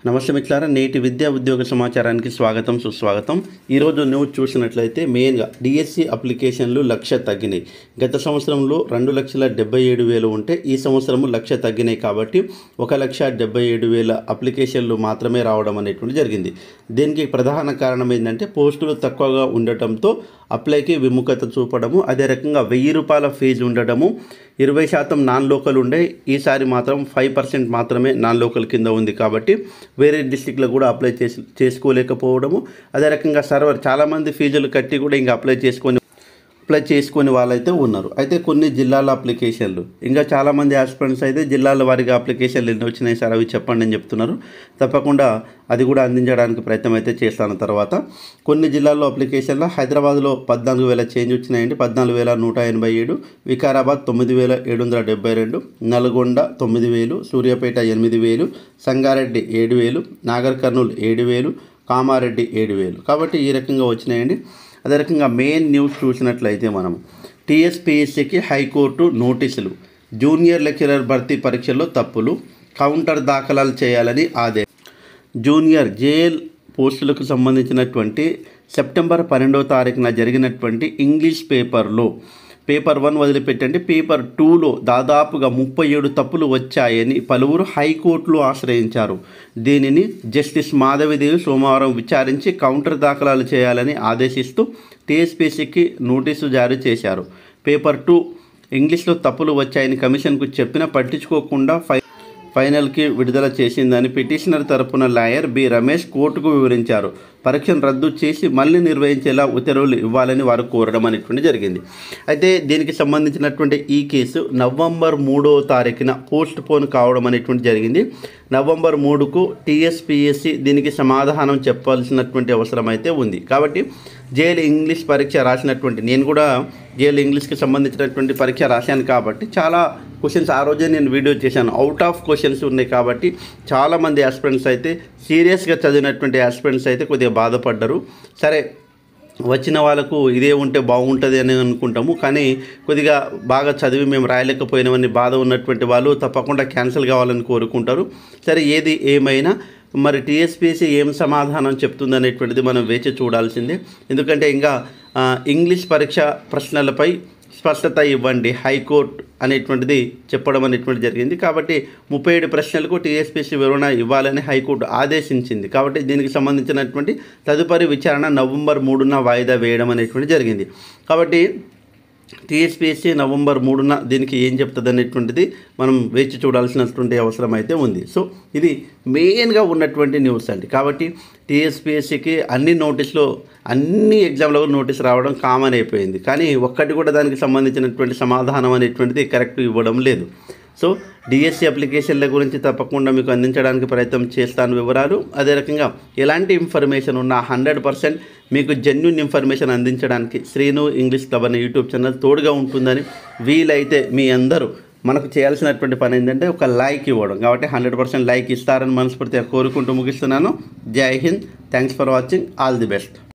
నమస్తే మిత్రులారా నేటి విద్యా ఉద్యోగ సమాచారానికి స్వాగతం సుస్వాగతం ఈరోజు న్యూస్ చూసినట్లయితే మెయిన్గా డిఎస్సి అప్లికేషన్లు లక్ష తగ్గినాయి గత సంవత్సరంలో రెండు లక్షల డెబ్బై ఏడు వేలు ఉంటే ఈ సంవత్సరము లక్ష తగ్గినాయి కాబట్టి ఒక లక్ష డెబ్బై ఏడు వేల అప్లికేషన్లు మాత్రమే రావడం అనేటువంటి జరిగింది దీనికి ప్రధాన కారణం ఏంటంటే పోస్టులు తక్కువగా ఉండటంతో అప్లైకి విముఖత చూపడము అదే రకంగా వెయ్యి రూపాయల ఫీజు ఉండడము ఇరవై శాతం నాన్ లోకల్ ఉండే ఈసారి మాత్రం ఫైవ్ పర్సెంట్ మాత్రమే నాన్ లోకల్ కింద ఉంది కాబట్టి వేరే డిస్టిక్లో కూడా అప్లై చేసి చేసుకోలేకపోవడము అదే రకంగా సర్వర్ చాలామంది ఫీజులు కట్టి కూడా ఇంకా అప్లై చేసుకొని అప్లై చేసుకునే వాళ్ళైతే ఉన్నారు అయితే కొన్ని జిల్లాల అప్లికేషన్లు ఇంకా చాలామంది ఆస్పిరెంట్స్ అయితే జిల్లాల వారిగా అప్లికేషన్లు ఎన్ని వచ్చినాయి సార్ అవి చెప్పండి అని చెప్తున్నారు తప్పకుండా అది కూడా అందించడానికి ప్రయత్నం అయితే చేస్తాను తర్వాత కొన్ని జిల్లాల్లో అప్లికేషన్లో హైదరాబాద్లో పద్నాలుగు వేల చేంజ్ వచ్చినాయండి పద్నాలుగు వేల నూట ఎనభై ఏడు వికారాబాద్ తొమ్మిది వేల ఏడు వందల డెబ్బై రెండు నల్గొండ తొమ్మిది వేలు సూర్యాపేట ఎనిమిది వేలు సంగారెడ్డి ఏడు వేలు నాగర్ కర్నూలు ఏడు వేలు కామారెడ్డి ఏడు వేలు కాబట్టి ఈ రకంగా వచ్చినాయండి అదే రకంగా మెయిన్ న్యూస్ చూసినట్లయితే మనం టీఎస్పీఎస్సీకి హైకోర్టు నోటీసులు జూనియర్ లెక్చరర్ భర్తీ పరీక్షల్లో తప్పులు కౌంటర్ దాఖలాలు చేయాలని ఆదేశం జూనియర్ జేఎల్ పోస్టులకు సంబంధించినటువంటి సెప్టెంబర్ పన్నెండవ తారీఖున జరిగినటువంటి ఇంగ్లీష్ పేపర్లో పేపర్ వన్ వదిలిపెట్టండి పేపర్ టూలో దాదాపుగా ముప్పై ఏడు తప్పులు వచ్చాయని పలువురు హైకోర్టులో ఆశ్రయించారు దీనిని జస్టిస్ మాధవిదేవి సోమవారం విచారించి కౌంటర్ దాఖలాలు చేయాలని ఆదేశిస్తూ టీఎస్పీసీకి నోటీసు జారీ చేశారు పేపర్ టూ ఇంగ్లీష్లో తప్పులు వచ్చాయని కమిషన్కు చెప్పినా పట్టించుకోకుండా ఫై ఫైనల్కి విడుదల చేసిందని పిటిషనర్ తరపున లాయర్ బి రమేష్ కోర్టుకు వివరించారు పరీక్షను రద్దు చేసి మళ్ళీ నిర్వహించేలా ఉత్తర్వులు ఇవ్వాలని వారు కోరడం అనేటువంటి జరిగింది అయితే దీనికి సంబంధించినటువంటి ఈ కేసు నవంబర్ మూడో తారీఖున పోస్ట్ పోన్ కావడం అనేటువంటి జరిగింది నవంబర్ మూడుకు టీఎస్పిఎస్సి దీనికి సమాధానం చెప్పాల్సినటువంటి అవసరం అయితే ఉంది కాబట్టి జేఎల్ ఇంగ్లీష్ పరీక్ష రాసినటువంటి నేను కూడా జేఎల్ ఇంగ్లీష్కి సంబంధించినటువంటి పరీక్ష రాశాను కాబట్టి చాలా క్వశ్చన్స్ ఆ రోజే నేను వీడియో చేశాను అవుట్ ఆఫ్ క్వశ్చన్స్ ఉన్నాయి కాబట్టి చాలామంది ఆస్పిరెంట్స్ అయితే సీరియస్గా చదివినటువంటి ఆస్పిరెంట్స్ అయితే కొద్దిగా బాధపడ్డారు సరే వచ్చిన వాళ్ళకు ఇదే ఉంటే బాగుంటుంది అని అనుకుంటాము కానీ కొద్దిగా బాగా చదివి మేము రాయలేకపోయినామని బాధ ఉన్నటువంటి వాళ్ళు తప్పకుండా క్యాన్సిల్ కావాలని కోరుకుంటారు సరే ఏది ఏమైనా మరి టీఎస్పీసీ ఏం సమాధానం చెప్తుంది అనేటువంటిది మనం వేచి చూడాల్సిందే ఎందుకంటే ఇంకా ఆ, ఇంగ్లీష్ పరీక్ష ప్రశ్నలపై స్పష్టత ఇవ్వండి హైకోర్టు అనేటువంటిది చెప్పడం అనేటువంటి జరిగింది కాబట్టి ముప్పై ఏడు ప్రశ్నలకు టీఎస్పీసీ వివరణ ఇవ్వాలని హైకోర్టు ఆదేశించింది కాబట్టి దీనికి సంబంధించినటువంటి తదుపరి విచారణ నవంబర్ మూడున వాయిదా వేయడం అనేటువంటి జరిగింది కాబట్టి టీఎస్పీఎస్సీ నవంబర్ మూడున దీనికి ఏం చెప్తుంది అనేటువంటిది మనం వేచి చూడాల్సినటువంటి అవసరం అయితే ఉంది సో ఇది మెయిన్గా ఉన్నటువంటి న్యూస్ అండి కాబట్టి టీఎస్పీఎస్సీకి అన్ని నోటీసులు అన్ని ఎగ్జామ్లో నోటీస్ రావడం కామన్ అయిపోయింది కానీ ఒక్కటి కూడా దానికి సంబంధించినటువంటి సమాధానం అనేటువంటిది కరెక్ట్ ఇవ్వడం లేదు సో డిఎస్సి అప్లికేషన్ల గురించి తప్పకుండా మీకు అందించడానికి ప్రయత్నం చేస్తాను వివరాలు అదే రకంగా ఎలాంటి ఇన్ఫర్మేషన్ ఉన్నా హండ్రెడ్ పర్సెంట్ మీకు జెన్యున్ ఇన్ఫర్మేషన్ అందించడానికి శ్రీను ఇంగ్లీష్ క్లబ్ అనే యూట్యూబ్ ఛానల్ తోడుగా ఉంటుందని వీలైతే మీ అందరూ మనకు చేయాల్సినటువంటి పని ఏంటంటే ఒక లైక్ ఇవ్వడం కాబట్టి హండ్రెడ్ పర్సెంట్ లైక్ ఇస్తారని మనస్ఫూర్తిగా కోరుకుంటూ ముగిస్తున్నాను Jai Hind thanks for watching all the best